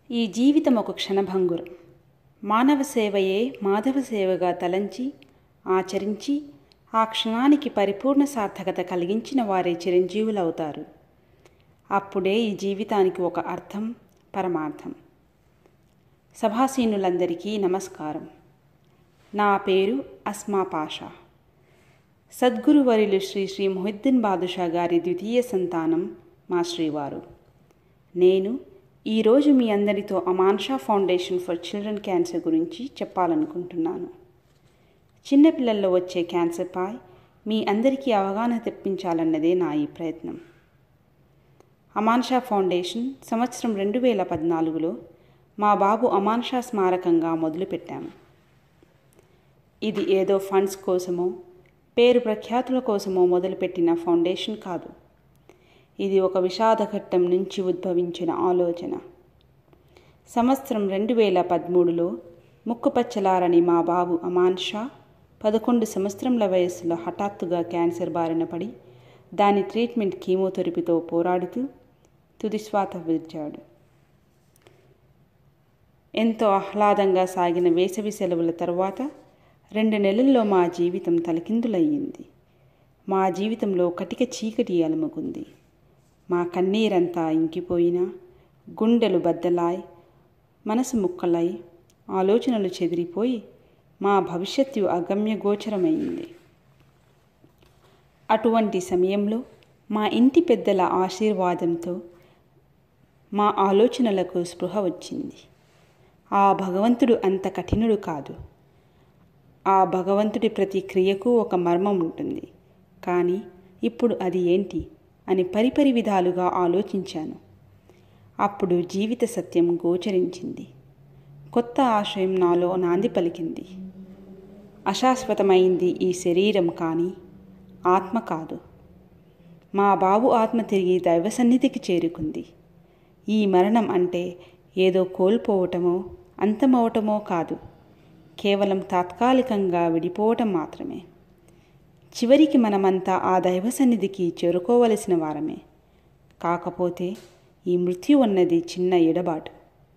ఈ జీవితం ఒక క్షణభంగురం మానవ సేవయే మాధవ సేవగా తలంచి ఆచరించి ఆ క్షణానికి పరిపూర్ణ సార్థకత కలిగించిన వారే చిరంజీవులవుతారు అప్పుడే ఈ జీవితానికి ఒక అర్థం పరమార్థం సభాసీనులందరికీ నమస్కారం నా పేరు అస్మా పాషా సద్గురువరులు శ్రీ శ్రీ మొహిద్దీన్ బాదుషా గారి ద్వితీయ సంతానం మా శ్రీవారు నేను ఈరోజు మీ అందరితో Amansha foundation for children cancer గురించి చెప్పాలనుకుంటున్నాను చిన్నపిల్లల్లో వచ్చే క్యాన్సర్పై మీ అందరికీ అవగాహన తెప్పించాలన్నదే నా ఈ ప్రయత్నం అమాన్షా ఫౌండేషన్ సంవత్సరం రెండు వేల పద్నాలుగులో మా బాబు అమాన్షా స్మారకంగా మొదలుపెట్టాము ఇది ఏదో ఫండ్స్ కోసమో పేరు ప్రఖ్యాతుల కోసమో మొదలుపెట్టిన ఫౌండేషన్ కాదు ఇది ఒక విషాదఘట్టం నుంచి ఉద్భవించిన ఆలోచన సంవత్సరం రెండు వేల పదమూడులో ముక్కుపచ్చలారని మా బాబు అమాన్ షా పదకొండు సంవత్సరంల వయస్సులో హఠాత్తుగా క్యాన్సర్ బారిన పడి దాని ట్రీట్మెంట్ కీమోథెరపీతో పోరాడుతూ తుదిశ్వాత విడిచాడు ఎంతో ఆహ్లాదంగా సాగిన వేసవి సెలవుల తర్వాత రెండు నెలల్లో మా జీవితం తలకిందులయ్యింది మా జీవితంలో కటిక చీకటి అలుముకుంది మా కన్నీరంతా ఇంకిపోయినా గుండెలు బద్దలాయ్ మనసు ముక్కలై ఆలోచనలు చెదిరిపోయి మా భవిష్యత్తు అగమ్య గోచరమైంది అటువంటి సమయంలో మా ఇంటి పెద్దల ఆశీర్వాదంతో మా ఆలోచనలకు స్పృహ వచ్చింది ఆ భగవంతుడు అంత కఠినుడు కాదు ఆ భగవంతుడి ప్రతి క్రియకు ఒక మర్మం ఉంటుంది కానీ ఇప్పుడు అది ఏంటి అని పరిపరి విధాలుగా ఆలోచించాను అప్పుడు జీవిత సత్యం గోచరించింది కొత్త ఆశయం నాలో నాంది పలికింది అశాశ్వతమైంది ఈ శరీరం కానీ ఆత్మ కాదు మా బాబు ఆత్మ తిరిగి దైవ సన్నిధికి చేరుకుంది ఈ మరణం అంటే ఏదో కోల్పోవటమో అంతమవటమో కాదు కేవలం తాత్కాలికంగా విడిపోవటం మాత్రమే చివరికి మనమంతా ఆ దైవ సన్నిధికి చేరుకోవలసిన వారమే కాకపోతే ఈ మృత్యు అన్నది చిన్న ఎడబాటు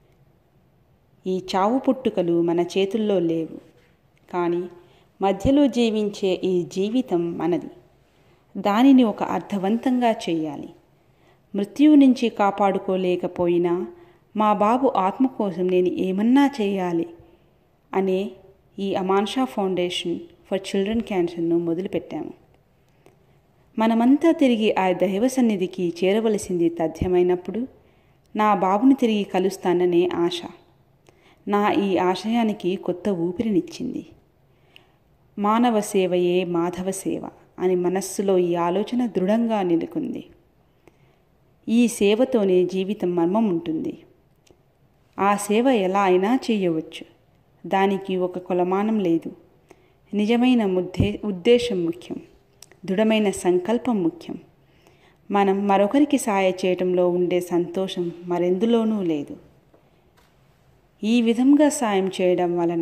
ఈ చావు పుట్టుకలు మన చేతుల్లో లేవు కానీ మధ్యలో జీవించే ఈ జీవితం మనది దానిని ఒక అర్థవంతంగా చేయాలి మృత్యువు నుంచి కాపాడుకోలేకపోయినా మా బాబు ఆత్మ కోసం నేను ఏమన్నా చేయాలి అనే ఈ అమాన్షా ఫౌండేషన్ ఫర్ చిల్డ్రన్ క్యాన్సర్ను మొదలుపెట్టాము మనమంతా తిరిగి ఆ దైవ సన్నిధికి చేరవలసింది తథ్యమైనప్పుడు నా బాబుని తిరిగి కలుస్తాననే ఆశ నా ఈ ఆశయానికి కొత్త ఊపిరినిచ్చింది మానవ సేవయే మాధవ సేవ అని మనస్సులో ఈ ఆలోచన దృఢంగా నిలుకుంది ఈ సేవతోనే జీవితం మర్మం ఉంటుంది ఆ సేవ ఎలా అయినా చేయవచ్చు దానికి ఒక కొలమానం లేదు నిజమైన ముద్దే ఉద్దేశం ముఖ్యం దృఢమైన సంకల్పం ముఖ్యం మనం మరొకరికి సాయ చేయటంలో ఉండే సంతోషం మరెందులోనూ లేదు ఈ విధంగా సాయం చేయడం వలన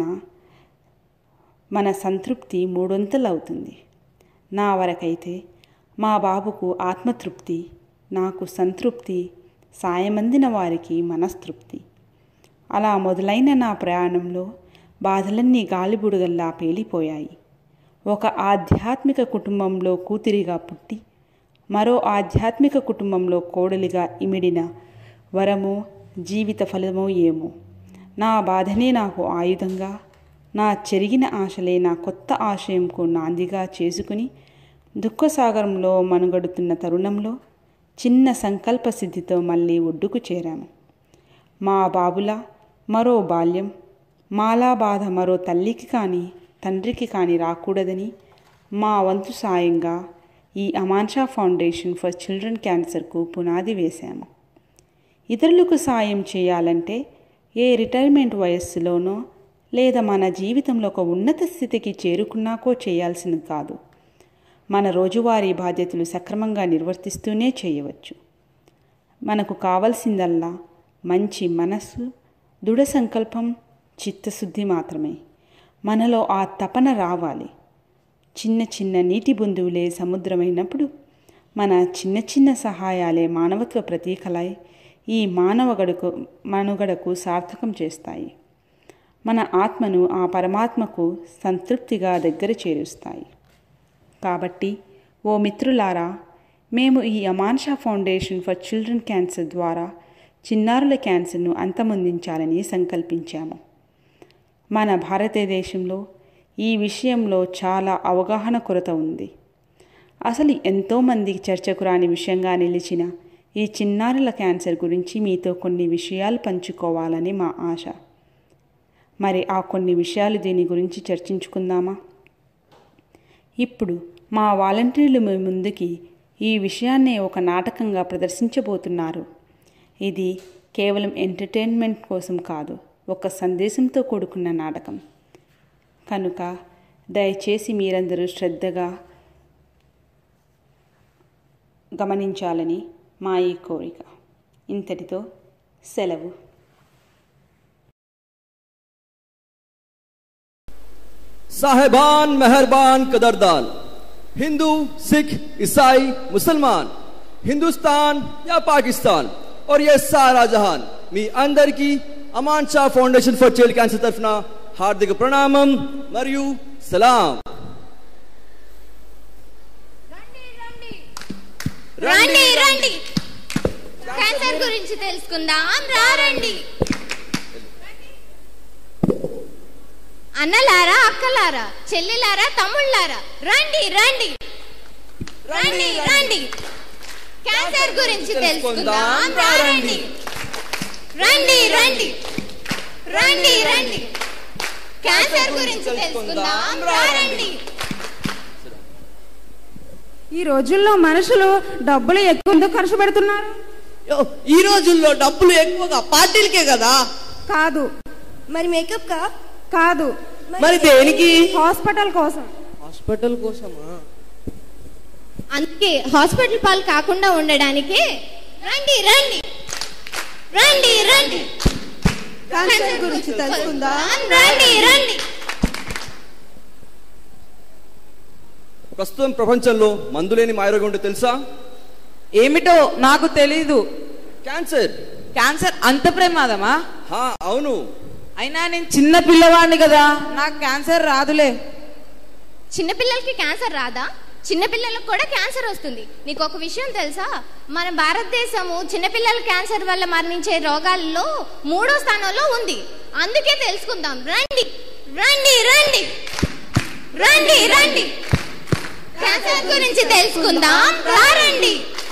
మన సంతృప్తి మూడొంతలు అవుతుంది నా వరకైతే మా బాబుకు ఆత్మతృప్తి నాకు సంతృప్తి సాయమందిన వారికి మనస్తృప్తి అలా మొదలైన నా ప్రయాణంలో బాధలన్నీ గాలిబుడగల్లా పేలిపోయాయి ఒక ఆధ్యాత్మిక కుటుంబంలో కూతురిగా పుట్టి మరో ఆధ్యాత్మిక కుటుంబంలో కోడలిగా ఇమిడిన వరమో జీవిత ఫలమో ఏమో నా బాధనే నాకు ఆయుధంగా నా చెరిగిన ఆశలే నా కొత్త ఆశయంకు నాందిగా చేసుకుని దుఃఖసాగరంలో మనుగడుతున్న తరుణంలో చిన్న సంకల్ప సిద్ధితో మళ్ళీ ఒడ్డుకు చేరాము మా బాబులా మరో బాల్యం మాలా బాధ మరో తల్లికి కానీ తండ్రికి కానీ రాకూడదని మా వంతు సాయంగా ఈ అమాన్షా ఫౌండేషన్ ఫర్ చిల్డ్రన్ క్యాన్సర్కు పునాది వేశాము ఇతరులకు సాయం చేయాలంటే ఏ రిటైర్మెంట్ వయస్సులోనో లేదా మన జీవితంలో ఒక ఉన్నత స్థితికి చేరుకున్నాకో చేయాల్సింది కాదు మన రోజువారీ బాధ్యతలు సక్రమంగా నిర్వర్తిస్తూనే చేయవచ్చు మనకు కావలసిందల్లా మంచి మనస్సు దృఢ సంకల్పం చిత్తశుద్ధి మాత్రమే మనలో ఆ తపన రావాలి చిన్న చిన్న నీటి బిందువులే సముద్రమైనప్పుడు మన చిన్న చిన్న సహాయాలే మానవత్వ ప్రతీకలై ఈ మానవగడుకు మనుగడకు సార్థకం చేస్తాయి మన ఆత్మను ఆ పరమాత్మకు సంతృప్తిగా దగ్గర చేరుస్తాయి కాబట్టి ఓ మిత్రులారా మేము ఈ Amansha foundation for children cancer ద్వారా చిన్నారుల క్యాన్సర్ను అంతమొందించాలని సంకల్పించాము మన భారతదేశంలో ఈ విషయంలో చాలా అవగాహన కొరత ఉంది అసలు ఎంతోమంది చర్చకు రాని విషయంగా నిలిచిన ఈ చిన్నారుల క్యాన్సర్ గురించి మీతో కొన్ని విషయాలు పంచుకోవాలని మా ఆశ మరి ఆ కొన్ని విషయాలు దీని గురించి చర్చించుకుందామా ఇప్పుడు మా వాలంటీర్లు మీ ముందుకి ఈ విషయాన్నే ఒక నాటకంగా ప్రదర్శించబోతున్నారు ఇది కేవలం ఎంటర్టైన్మెంట్ కోసం కాదు ఒక సందేశంతో కూడుకున్న నాటకం కనుక దయచేసి మీరందరూ శ్రద్ధగా గమనించాలని మా ఈ కోరిక ఇంతటితో సెలవు साहेबान मेहरबान कदरदान हिंदू सिख ईसाई मुसलमान हिंदुस्तान या पाकिस्तान और ये सारा जहान మీ అందరికీ Aman Shah foundation for child cancer తరఫున హార్దిక ప్రణామం మరియు సలాం రండి రండి క్యాన్సర్ గురించి తెలుసుకుందాం రా రండి అన్నలారా అక్కలారా చెల్లెలారా తమ్ముళ్ళారా రండి రండి రండి రండి క్యాన్సర్ గురించి తెలుసుకుందాం రా రండి రండి రండి రండి రండి క్యాన్సర్ గురించి తెలుసుకుందాం రా రండి ఈ రోజుల్లో మనుషులు డబ్బులు ఎక్కువ ఎందుకు ఖర్చు పెడుతున్నారు యో, ఈ రోజుల్లో డబ్బులు ఎక్కువగా పార్టీలకే కదా కాదు మరి మేకప్ కా కాదు మరి దేనికి హాస్పిటల్ కోసం హాస్పిటల్ కోసమా అందుకే హాస్పిటల్ పాలు కాకుండా ఉండడానికి రండి రండి రండి రండి క్యాన్సర్ గురించి తెలుసుకుందాం రండి రండి ప్రస్తుతం ప్రపంచంలో మందులేని మాయరోగం ఉంటే తెలుసా ఏమిటో నాకు తెలీదు క్యాన్సర్ క్యాన్సర్ అంత ప్రమాదమా హా అవును అయినా నేను చిన్న పిల్లవాడిని కదా నాకు క్యాన్సర్ రాదులే చిన్నపిల్లలకి క్యాన్సర్ రాదా చిన్నపిల్లలకు కూడా క్యాన్సర్ వస్తుంది నీకు ఒక విషయం తెలుసా మన భారతదేశము చిన్నపిల్లల క్యాన్సర్ వల్ల మరణించే రోగాల్లో మూడో స్థానంలో ఉంది అందుకే తెలుసుకుందాం రండి రండి రండి రండి రండి క్యాన్సర్ గురించి తెలుసుకుందాం రా రండి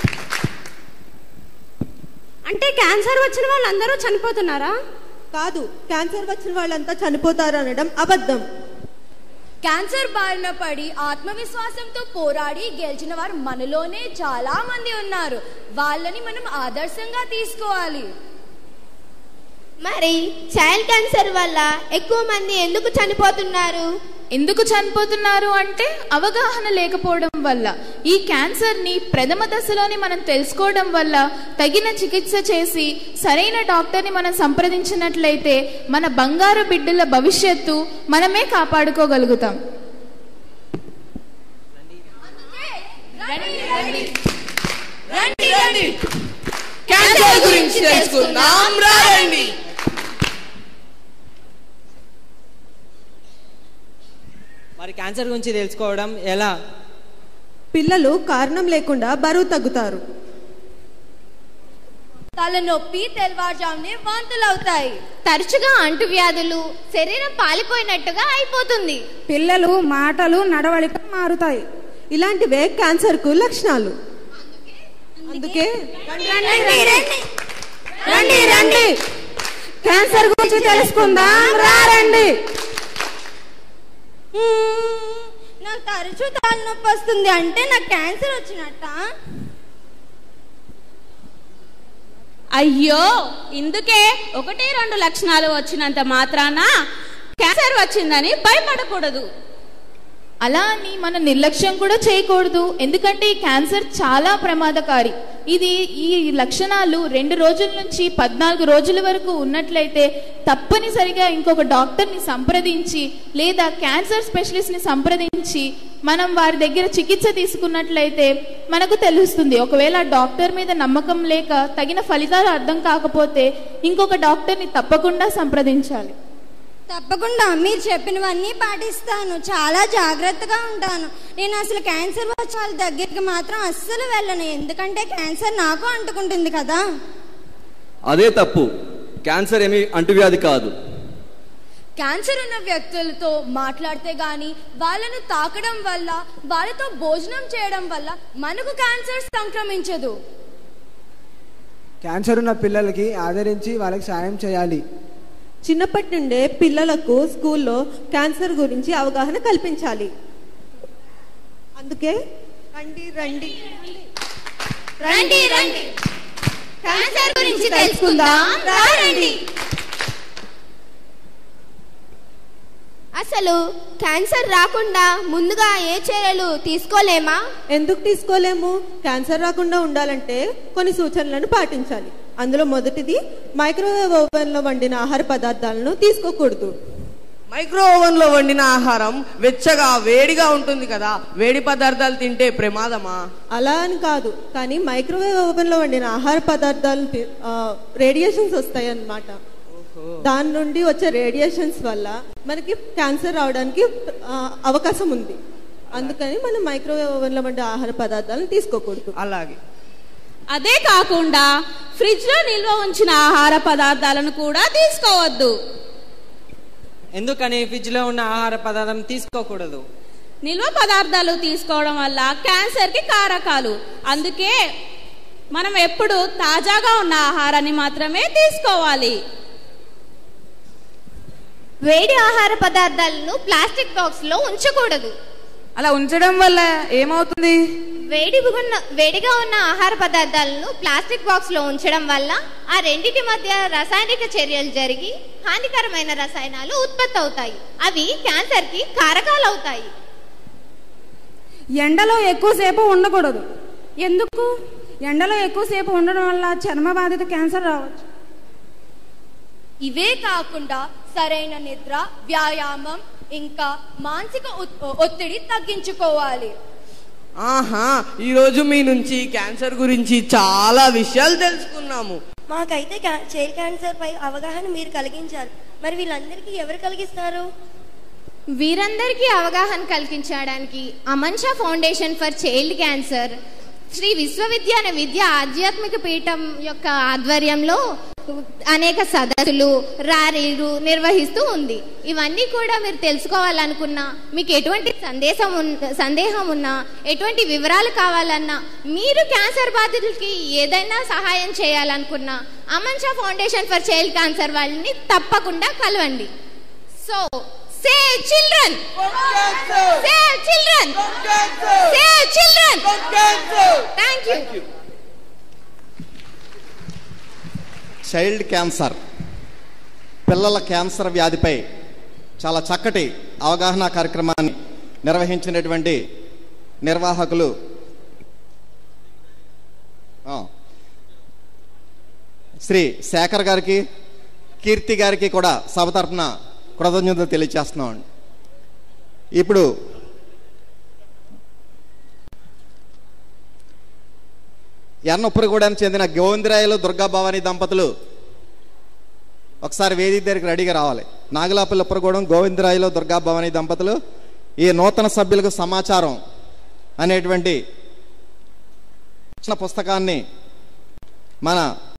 అంటే క్యాన్సర్ వచ్చిన వాళ్ళందరూ చనిపోతున్నారా కాదు క్యాన్సర్ వచ్చిన వాళ్ళంతా చనిపోతారు అనడం అబద్ధం క్యాన్సర్ బారిన పడి ఆత్మవిశ్వాసంతో పోరాడి గెలిచిన వారు మనలోనే చాలా మంది ఉన్నారు వాళ్ళని మనం ఆదర్శంగా తీసుకోవాలి మరి చైల్డ్ క్యాన్సర్ వల్ల ఎక్కువ మంది ఎందుకు చనిపోతున్నారు ఎందుకు చనిపోతున్నారు అంటే అవగాహన లేకపోవడం వల్ల ఈ క్యాన్సర్ని ప్రథమ దశలోని మనం తెలుసుకోవడం వల్ల తగిన చికిత్స చేసి సరైన డాక్టర్ని మనం సంప్రదించినట్లయితే మన బంగారు బిడ్డల భవిష్యత్తు మనమే కాపాడుకోగలుగుతాం రండి రండి క్యాన్సర్ గురించి తెలుసుకుందాం రా రండి మరి క్యాన్సర్ గురించి తెలుసుకోవడం ఎలా పిల్లలు కారణం లేకుండా బరువు తగ్గుతారు తలనొప్పి తెల్లవారుజామునే వాంతులు అవుతాయి తరచుగా అంటువ్యాధులు శరీరం పాలిపోయినట్టుగా అయిపోతుంది పిల్లలు మాటలు నడవడిక మారుతాయి ఇలాంటివే క్యాన్సర్ కు లక్షణాలు అందుకే రండి రండి రండి క్యాన్సర్ గురించి తెలుసుకుందాం రా రండి నాకు తరచూ తలనొప్పి వస్తుంది అంటే నాకు క్యాన్సర్ వచ్చినట్ట అయ్యో ఇందుకే ఒకటి రెండు లక్షణాలు వచ్చినంత మాత్రాన క్యాన్సర్ వచ్చిందని భయపడకూడదు అలా అని మన నిర్లక్ష్యం కూడా చేయకూడదు ఎందుకంటే ఈ క్యాన్సర్ చాలా ప్రమాదకారి ఇది ఈ లక్షణాలు రెండు రోజుల నుంచి పద్నాలుగు రోజుల వరకు ఉన్నట్లయితే తప్పనిసరిగా ఇంకొక డాక్టర్ని సంప్రదించి లేదా క్యాన్సర్ స్పెషలిస్ట్ని సంప్రదించి మనం వారి దగ్గర చికిత్స తీసుకున్నట్లయితే మనకు తెలుస్తుంది ఒకవేళ ఆ డాక్టర్ మీద నమ్మకం లేక తగిన ఫలితాలు అర్థం కాకపోతే ఇంకొక డాక్టర్ని తప్పకుండా సంప్రదించాలి తప్పకుండా మీరు చెప్పినవన్నీ పాటిస్తాను చాలా జాగ్రత్తగా ఉంటాను నేను అసలు క్యాన్సర్ వచ్చే వాళ్ళ దగ్గరికి మాత్రం అస్సలు వెళ్ళను ఎందుకంటే క్యాన్సర్ నాకు అంటుకుంటుంది కదా అదే తప్పు క్యాన్సర్ ఏమీ అంటువ్యాధి కాదు క్యాన్సర్ ఉన్న వ్యక్తులతో మాట్లాడితే గాని వాళ్ళను తాకడం వల్ల వాళ్ళతో భోజనం చేయడం వల్ల మనకు క్యాన్సర్ సంక్రమించదు క్యాన్సర్ ఉన్న పిల్లలకి ఆదరించి వాళ్ళకి సాయం చేయాలి చిన్నప్పటి నుండే పిల్లలకు స్కూల్లో క్యాన్సర్ గురించి అవగాహన కల్పించాలి అందుకే రండి రండి రండి రండి క్యాన్సర్ గురించి తెలుసుకుందాం రా రండి అసలు క్యాన్సర్ రాకుండా ముందుగా ఏ చర్యలు తీసుకోలేమా ఎందుకు తీసుకోలేము క్యాన్సర్ రాకుండా ఉండాలంటే కొన్ని సూచనలను పాటించాలి అందులో మొదటిది మైక్రోవేవ్ ఓవెన్లో వండిన ఆహార పదార్థాలను తీసుకోకూడదు మైక్రో ఓవెన్ లో వండిన ఆహారం వెచ్చగా వేడిగా ఉంటుంది కదా వేడి పదార్థాలు తింటే ప్రమాదమా అలా అని కాదు కానీ మైక్రోవేవ్ ఓవెన్లో వండిన ఆహార పదార్థాలు తి- ఆ, రేడియేషన్స్ వస్తాయి అన్నమాట దాని నుండి వచ్చే రేడియేషన్స్ వల్ల మనకి క్యాన్సర్ రావడానికి ఆ, అవకాశం ఉంది అందుకని మనం మైక్రోవేవ్ ఓవెన్లో వండే ఆహార పదార్థాలను తీసుకోకూడదు అలాగే అదే కాకుండా ఫ్రిడ్జ్ లో నిల్వ ఉంచిన ఆహార పదార్థాలను కూడా తీసుకోవద్దు ఎందుకని ఫ్రిడ్జ్ లో ఉన్న ఆహార పదార్థం తీసుకోకూడదు నిల్వ పదార్థాలు తీసుకోవడం వల్ల క్యాన్సర్ కి కారకాలు అందుకే మనం ఎప్పుడు తాజాగా ఉన్న ఆహారాన్ని మాత్రమే తీసుకోవాలి వేడి ఆహార పదార్థాలను ప్లాస్టిక్ బాక్స్ లో ఉంచకూడదు అలా ఉంచడం వల్ల ఏమవుతుంది వేడి ఉన్న వేడిగా ఉన్న ఆహార పదార్థాలను ప్లాస్టిక్ బాక్స్ లో ఉంచడం వల్ల ఆ రెండింటి మధ్య రసాయనిక చర్యలు జరిగి హానికరమైన రసాయనాలు ఉత్పత్తి అవుతాయి అవి క్యాన్సర్ కి కారకాలు అవుతాయి ఎండలో ఎక్కువసేపు ఉండకూడదు ఎందుకు ఎండలో ఎక్కువసేపు ఉండడం వల్ల చర్మ బాధిత క్యాన్సర్ రావచ్చు ఇవే కాకుండా సరైన నిద్ర వ్యాయామం ఇంకా మానసిక ఒత్- ఒత్తిడి తగ్గించుకోవాలి ఆహా ఈ రోజు మీ నుంచి క్యాన్సర్ గురించి చాలా విషయాలు తెలుసుకున్నాము మాకైతే క్యా- చైల్డ్ క్యాన్సర్ పై అవగాహన మీరు కలిగించారు మరి వీళ్ళందరికీ ఎవరు కలిగిస్తారు వీరందరికీ అవగాహన కల్పించడానికి Amanshah foundation for child cancer శ్రీ విశ్వవిద్యాలయ విద్య ఆధ్యాత్మిక పీఠం యొక్క ఆధ్వర్యంలో అనేక సదస్సులు ర్యాలీలు నిర్వహిస్తూ ఉంది ఇవన్నీ కూడా మీరు తెలుసుకోవాలనుకున్నా మీకు ఎటువంటి సందేశం ఉన్- సందేహం ఉన్నా ఎటువంటి వివరాలు కావాలన్నా మీరు క్యాన్సర్ బాధితులకి ఏదైనా సహాయం చేయాలనుకున్నా Amanshah foundation for child cancer వాళ్ళని తప్పకుండా కలవండి so save children save children save children thank you child cancer పిల్లల క్యాన్సర్ వ్యాధిపై చాలా చక్కటి అవగాహన కార్యక్రమాన్ని నిర్వహించినటువంటి నిర్వాహకులు ఆ, శ్రీ శేఖర్ గారికి కీర్తి గారికి కూడా సభ తరఫున కృతజ్ఞతలు తెలియజేస్తున్నాం ఇప్పుడు ఎర్నపురగూడెనికి చెందిన గోవిందరాయలు దుర్గా భవాని దంపతులు ఒకసారి వేదిక దగ్గరికి రెడీగా రావాలి నాగలాపల్లిపురగూడెం గోవిందరాయలు దుర్గా భవాని దంపతులు ఈ నూతన సభ్యులకు సమాచారం అనేటువంటి చిన్న పుస్తకాన్ని మన